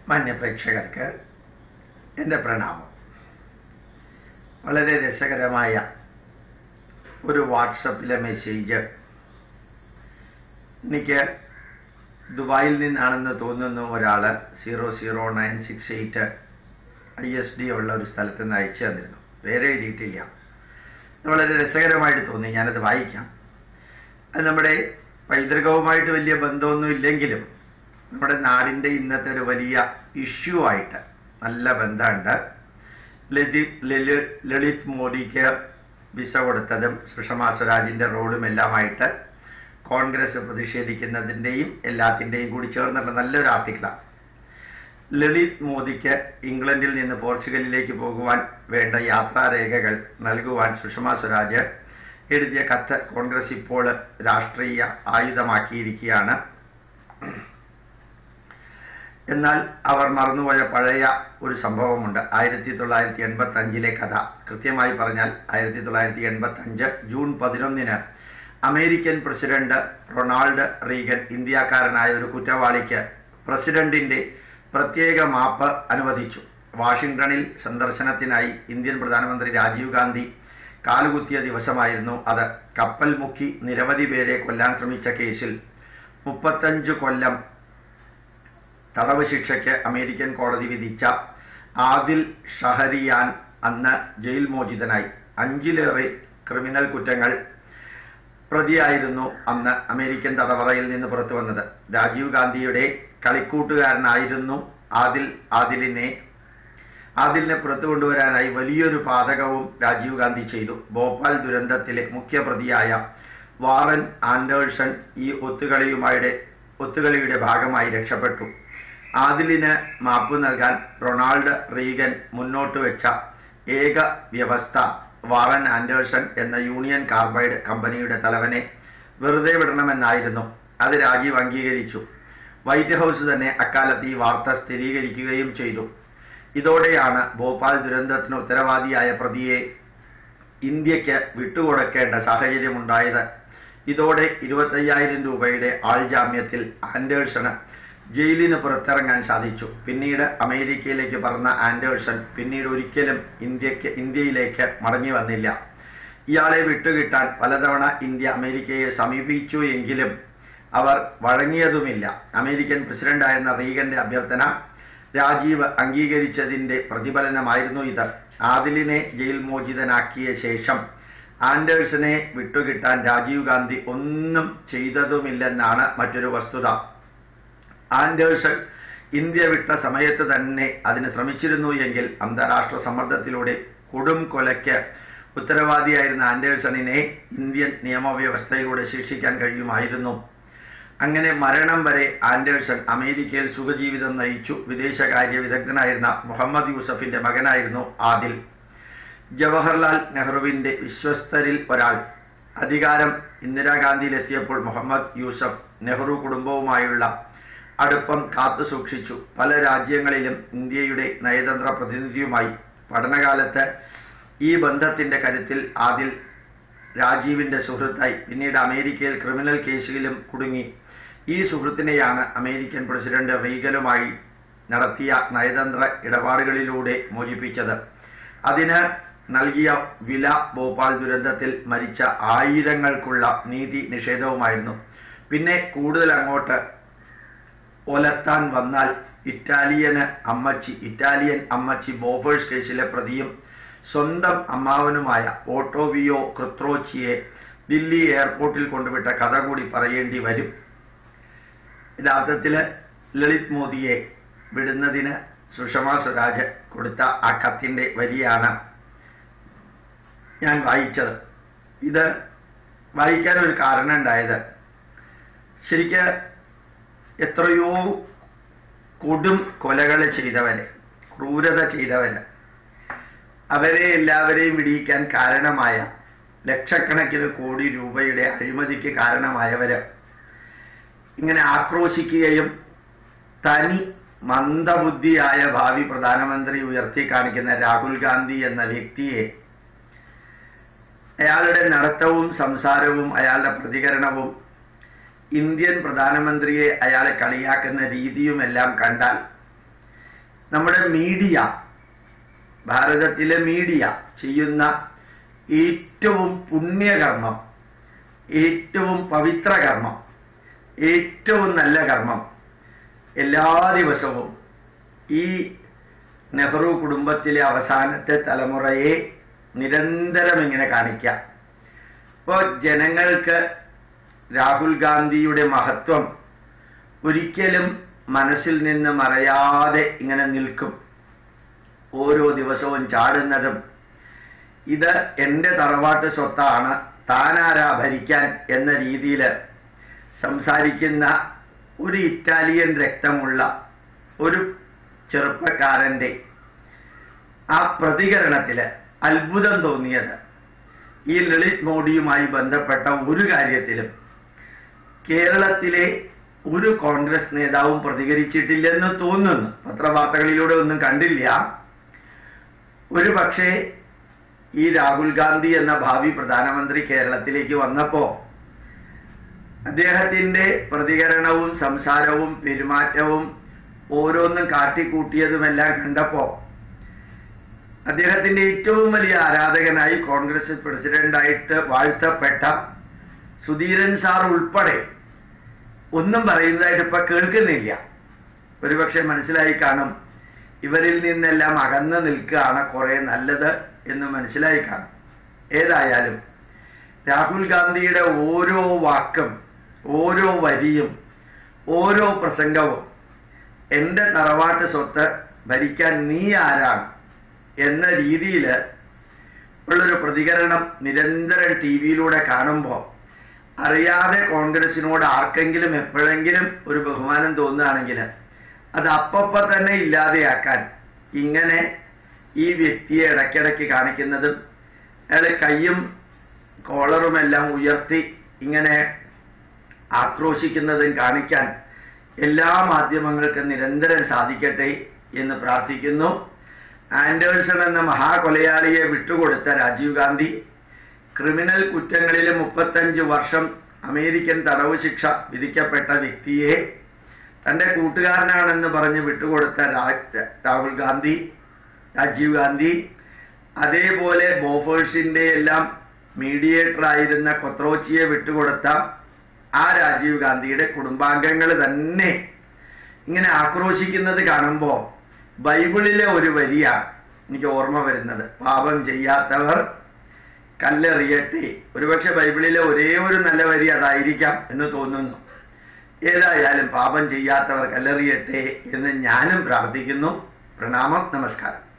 മാന്യപ്രേക്ഷകർക്ക് എൻ്റെ പ്രണാമം വളരെ രസകരമായ ഒരു വാട്സപ്പിലെ മെസ്സേജ് എനിക്ക് ദുബായിൽ നിന്നാണെന്ന് തോന്നുന്നു ഒരാൾ zero zero nine six eight I S D ഉള്ള ഒരു സ്ഥലത്ത് നിന്ന് അയച്ചു തന്നിരുന്നു വേറെ എഴുതിയിട്ടില്ല അത് വളരെ രസകരമായിട്ട് തോന്നി ഞാനത് വായിക്കാം അത് നമ്മുടെ പൈതൃകവുമായിട്ട് വലിയ ബന്ധമൊന്നും ഇല്ലെങ്കിലും നമ്മുടെ നാടിൻ്റെ ഇന്നത്തെ ഒരു വലിയ ഇഷ്യൂ ആയിട്ട് നല്ല ബന്ധമുണ്ട് ലതി ലലി- ലളിത് മോദിക്ക് വിസ കൊടുത്തതും സുഷമ സ്വരാജിൻ്റെ റോളും എല്ലാമായിട്ട് കോൺഗ്രസ് പ്രതിഷേധിക്കുന്നതിൻ്റെയും എല്ലാത്തിൻ്റെയും കൂടി ചേർന്നുള്ള നല്ലൊരു ആർട്ടിക്കിളാണ് ലളിത് മോദിക്ക് ഇംഗ്ലണ്ടിൽ നിന്ന് പോർച്ചുഗലിലേക്ക് പോകുവാൻ വേണ്ട യാത്രാരേഖകൾ നൽകുവാൻ സുഷമ സ്വരാജ് എഴുതിയ കത്ത് കോൺഗ്രസ് ഇപ്പോൾ രാഷ്ട്രീയ ആയുധമാക്കിയിരിക്കുകയാണ് എന്നാൽ അവർ മറന്നുപോയ പഴയ ഒരു സംഭവമുണ്ട് ആയിരത്തി തൊള്ളായിരത്തി എൺപത്തി അഞ്ചിലെ കഥ കൃത്യമായി പറഞ്ഞാൽ ആയിരത്തി തൊള്ളായിരത്തി എൺപത്തി അഞ്ച് ജൂൺ പതിനൊന്നിന് അമേരിക്കൻ പ്രസിഡന്റ് റൊണാൾഡ് റീഗൻ ഇന്ത്യക്കാരനായ ഒരു കുറ്റവാളിക്ക് പ്രസിഡന്റിന്റെ പ്രത്യേക മാപ്പ് അനുവദിച്ചു വാഷിംഗ്ടണിൽ സന്ദർശനത്തിനായി ഇന്ത്യൻ പ്രധാനമന്ത്രി രാജീവ് ഗാന്ധി കാലുകുത്തിയ ദിവസമായിരുന്നു അത് കപ്പൽ മുക്കി നിരവധി പേരെ കൊല്ലാൻ ശ്രമിച്ച കേസിൽ മുപ്പത്തഞ്ച് കൊല്ലം തടവ് ശിക്ഷയ്ക്ക് അമേരിക്കൻ കോടതി വിധിച്ച ആദിൽ ഷഹരിയാൻ അന്ന് ജയിൽ മോചിതനായി അഞ്ചിലേറെ ക്രിമിനൽ കുറ്റങ്ങൾ പ്രതിയായിരുന്നു അന്ന് അമേരിക്കൻ തടവറയിൽ നിന്ന് പുറത്തു വന്നത് രാജീവ് ഗാന്ധിയുടെ കളിക്കൂട്ടുകാരനായിരുന്നു ആദിൽ ആദിലിനെ ആദിലിനെ പുറത്തു കൊണ്ടുവരാനായി വലിയൊരു പാതകവും രാജീവ് ഗാന്ധി ചെയ്തു ഭോപ്പാൽ ദുരന്തത്തിലെ മുഖ്യപ്രതിയായ വാറൻ ആൻഡേഴ്സൺ ഈ ഒത്തുകളിയുമായുടെ ഒത്തുകളിയുടെ ഭാഗമായി രക്ഷപ്പെട്ടു ആദിലിന് മാപ്പ് നൽകാൻ റൊണാൾഡ് റീഗൻ മുന്നോട്ട് വെച്ച ഏക വ്യവസ്ഥ വാറൻ ആൻഡേഴ്സൺ എന്ന യൂണിയൻ കാർബൈഡ് കമ്പനിയുടെ തലവനെ വെറുതെ വിടണമെന്നായിരുന്നു അത് രാജീവ് അംഗീകരിച്ചു വൈറ്റ് ഹൗസ് തന്നെ അക്കാലത്ത് ഈ വാർത്ത സ്ഥിരീകരിക്കുകയും ചെയ്തു ഇതോടെയാണ് ഭോപ്പാൽ ദുരന്തത്തിന് ഉത്തരവാദിയായ പ്രതിയെ ഇന്ത്യക്ക് വിട്ടുകൊടുക്കേണ്ട സാഹചര്യമുണ്ടായത് ഇതോടെ ഇരുപത്തയ്യായിരം രൂപയുടെ ആൾജാമ്യത്തിൽ ആൻഡേഴ്സണ് ജയിലിന് പുറത്തിറങ്ങാൻ സാധിച്ചു പിന്നീട് അമേരിക്കയിലേക്ക് പറന്ന ആൻഡേഴ്സൺ പിന്നീട് ഒരിക്കലും ഇന്ത്യക്ക് ഇന്ത്യയിലേക്ക് മടങ്ങി വന്നില്ല ഇയാളെ വിട്ടുകിട്ടാൻ പലതവണ ഇന്ത്യ അമേരിക്കയെ സമീപിച്ചു എങ്കിലും അവർ വഴങ്ങിയതുമില്ല അമേരിക്കൻ പ്രസിഡന്റായിരുന്ന റീഗന്റെ അഭ്യർത്ഥന രാജീവ് അംഗീകരിച്ചതിന്റെ പ്രതിഫലനമായിരുന്നു ഇത് ആദിലിനെ ജയിൽ മോചിതനാക്കിയ ശേഷം ആൻഡേഴ്സനെ വിട്ടുകിട്ടാൻ രാജീവ് ഗാന്ധി ഒന്നും ചെയ്തതുമില്ലെന്നാണ് മറ്റൊരു വസ്തുത ആൻഡേഴ്സൺ ഇന്ത്യ വിട്ട സമയത്ത് തന്നെ അതിന് ശ്രമിച്ചിരുന്നു എങ്കിൽ അന്താരാഷ്ട്ര സമ്മർദ്ദത്തിലൂടെ കൊടും കൊലയ്ക്ക് ഉത്തരവാദിയായിരുന്ന ആൻഡേഴ്സണിനെ ഇന്ത്യൻ നിയമവ്യവസ്ഥയിലൂടെ ശിക്ഷിക്കാൻ കഴിയുമായിരുന്നു അങ്ങനെ മരണം വരെ ആൻഡേഴ്സൺ അമേരിക്കയിൽ സുഖജീവിതം നയിച്ചു വിദേശകാര്യ വിദഗ്ധനായിരുന്ന മുഹമ്മദ് യൂസഫിന്റെ മകനായിരുന്നു ആദിൽ ജവഹർലാൽ നെഹ്റുവിന്റെ വിശ്വസ്തരിൽ ഒരാൾ അധികാരം ഇന്ദിരാഗാന്ധിയിലെത്തിയപ്പോൾ മുഹമ്മദ് യൂസഫ് നെഹ്റു കുടുംബവുമായുള്ള അടുപ്പം കാത്തുസൂക്ഷിച്ചു പല രാജ്യങ്ങളിലും ഇന്ത്യയുടെ നയതന്ത്ര പ്രതിനിധിയുമായി പഠനകാലത്ത് ഈ ബന്ധത്തിന്റെ കരുത്തിൽ ആദിൽ രാജീവിന്റെ സുഹൃത്തായി പിന്നീട് അമേരിക്കയിൽ ക്രിമിനൽ കേസിലും കുടുങ്ങി ഈ സുഹൃത്തിനെയാണ് അമേരിക്കൻ പ്രസിഡന്റ് റീഗലുമായി നടത്തിയ നയതന്ത്ര ഇടപാടുകളിലൂടെ മോചിപ്പിച്ചത് അതിന് നൽകിയ വില ഭോപ്പാൽ ദുരന്തത്തിൽ മരിച്ച ആയിരങ്ങൾക്കുള്ള നീതി നിഷേധവുമായിരുന്നു പിന്നെ കൂടുതൽ അങ്ങോട്ട് ഒലത്താൻ വന്നാൽ ഇറ്റാലിയന് അമ്മച്ചി ഇറ്റാലിയൻ അമ്മച്ചി ബോഫേഴ്സ് കേസിലെ പ്രതിയും സ്വന്തം അമ്മാവനുമായ ഓട്ടോവിയോ ക്രിത്രോച്ചിയെ ദില്ലി എയർപോർട്ടിൽ കൊണ്ടുവിട്ട കഥ കൂടി പറയേണ്ടി വരും യഥാർത്ഥത്തിൽ ലളിത് മോദിയെ വിടുന്നതിന് സുഷമ സ്വരാജ് കൊടുത്ത ആ കത്തിന്റെ വരിയാണ് ഞാൻ വായിച്ചത് ഇത് വായിക്കാൻ ഒരു കാരണം ഉണ്ടായത് ശരിക്ക് എത്രയോ കൊടും കൊലകൾ ചെയ്തവര് ക്രൂരത ചെയ്തവര് അവരെ എല്ലാവരെയും വിടിയിക്കാൻ കാരണമായ ലക്ഷക്കണക്കിന് കോടി രൂപയുടെ അഴിമതിക്ക് കാരണമായവര് ഇങ്ങനെ ആക്രോശിക്കുകയും തനി മന്ദബുദ്ധിയായ ഭാവി പ്രധാനമന്ത്രി ഉയർത്തി കാണിക്കുന്ന രാഹുൽ ഗാന്ധി എന്ന വ്യക്തിയെ അയാളുടെ നടത്തവും സംസാരവും അയാളുടെ പ്രതികരണവും ഇന്ത്യൻ പ്രധാനമന്ത്രിയെ അയാളെ കളിയാക്കുന്ന രീതിയുമെല്ലാം കണ്ടാൽ നമ്മുടെ മീഡിയ ഭാരതത്തിലെ മീഡിയ ചെയ്യുന്ന ഏറ്റവും പുണ്യകർമ്മം ഏറ്റവും പവിത്ര കർമ്മം ഏറ്റവും നല്ല കർമ്മം എല്ലാ ദിവസവും ഈ നെഹ്റു കുടുംബത്തിലെ അവസാനത്തെ തലമുറയെ നിരന്തരം ഇങ്ങനെ കാണിക്കാം ഇപ്പോൾ ജനങ്ങൾക്ക് രാഹുൽ ഗാന്ധിയുടെ മഹത്വം ഒരിക്കലും മനസ്സിൽ നിന്ന് മറയാതെ ഇങ്ങനെ നിൽക്കും ഓരോ ദിവസവും ചാടുന്നതും ഇത് എൻ്റെ തറവാട്ട് സ്വത്താണ് താനാരാ ഭരിക്കാൻ എന്ന രീതിയിൽ സംസാരിക്കുന്ന ഒരു ഇറ്റാലിയൻ രക്തമുള്ള ഒരു ചെറുപ്പക്കാരൻ്റെ ആ പ്രതികരണത്തിൽ അത്ഭുതം തോന്നിയത് ഈ ലളിത് മോഡിയുമായി ബന്ധപ്പെട്ട ഒരു കാര്യത്തിലും കേരളത്തിലെ ഒരു കോൺഗ്രസ് നേതാവും പ്രതികരിച്ചിട്ടില്ലെന്ന് തോന്നുന്നു പത്രവാർത്തകളിലൂടെ ഒന്നും കണ്ടില്ല ഒരു പക്ഷേ ഈ രാഹുൽ ഗാന്ധി എന്ന ഭാവി പ്രധാനമന്ത്രി കേരളത്തിലേക്ക് വന്നപ്പോ അദ്ദേഹത്തിന്റെ പ്രതികരണവും സംസാരവും പെരുമാറ്റവും ഓരോന്നും കാട്ടിക്കൂട്ടിയതുമെല്ലാം കണ്ടപ്പോ അദ്ദേഹത്തിന്റെ ഏറ്റവും വലിയ ആരാധകനായി കോൺഗ്രസ് പ്രസിഡന്റായിട്ട് വാഴ്ത്തപ്പെട്ട സുധീരൻ സാർ ഉൾപ്പെടെ ഒന്നും പറയുന്നതായിട്ട് ഇപ്പൊ കേൾക്കുന്നില്ല ഒരുപക്ഷെ മനസ്സിലായി കാണും ഇവരിൽ നിന്നെല്ലാം അകന്നു നിൽക്കുകയാണ് കുറെ നല്ലത് എന്ന് മനസ്സിലായി കാണും ഏതായാലും രാഹുൽ ഗാന്ധിയുടെ ഓരോ വാക്കും ഓരോ വരിയും ഓരോ പ്രസംഗവും എൻ്റെ തറവാട്ട് സ്വത്ത് ഭരിക്കാൻ നീ ആരാണ് എന്ന രീതിയിൽ ഉള്ളൊരു പ്രതികരണം നിരന്തരം ടി വിയിലൂടെ കാണുമ്പോൾ അറിയാതെ കോൺഗ്രസിനോട് ആർക്കെങ്കിലും എപ്പോഴെങ്കിലും ഒരു ബഹുമാനം തോന്നുകയാണെങ്കിൽ അത് അപ്പപ്പ തന്നെ ഇല്ലാതെയാക്കാൻ ഇങ്ങനെ ഈ വ്യക്തിയെ ഇടയ്ക്കിടയ്ക്ക് കാണിക്കുന്നതും അയാൾ കയ്യും കോളറുമെല്ലാം ഉയർത്തി ഇങ്ങനെ ആക്രോശിക്കുന്നതും കാണിക്കാൻ എല്ലാ മാധ്യമങ്ങൾക്കും നിരന്തരം സാധിക്കട്ടെ എന്ന് പ്രാർത്ഥിക്കുന്നു ആൻഡേഴ്സൺ എന്ന മഹാകൊലയാളിയെ വിട്ടുകൊടുത്ത രാജീവ് ഗാന്ധി ക്രിമിനൽ കുറ്റങ്ങളിൽ മുപ്പത്തഞ്ച് വർഷം അമേരിക്കൻ തടവ് ശിക്ഷ വിധിക്കപ്പെട്ട വ്യക്തിയെ തന്റെ കൂട്ടുകാരനാണെന്ന് പറഞ്ഞ് വിട്ടുകൊടുത്ത രാ- രാഹുൽ ഗാന്ധി രാജീവ് ഗാന്ധി അതേപോലെ ബോഫേഴ്സിന്റെ എല്ലാം മീഡിയേറ്റർ ആയിരുന്ന കൊത്രോച്ചിയെ വിട്ടുകൊടുത്ത ആ രാജീവ് ഗാന്ധിയുടെ കുടുംബാംഗങ്ങൾ തന്നെ ഇങ്ങനെ ആക്രോശിക്കുന്നത് കാണുമ്പോൾ ബൈബിളിലെ ഒരു വരിയാണ് എനിക്ക് ഓർമ്മ വരുന്നത് പാപം ചെയ്യാത്തവർ കല്ലെറിയട്ടെ ഒരുപക്ഷെ ബൈബിളിലെ ഒരേ ഒരു നല്ല വരി അതായിരിക്കാം എന്ന് തോന്നുന്നു ഏതായാലും പാപം ചെയ്യാത്തവർ കല്ലെറിയട്ടെ എന്ന് ഞാനും പ്രാർത്ഥിക്കുന്നു പ്രണാമം നമസ്കാരം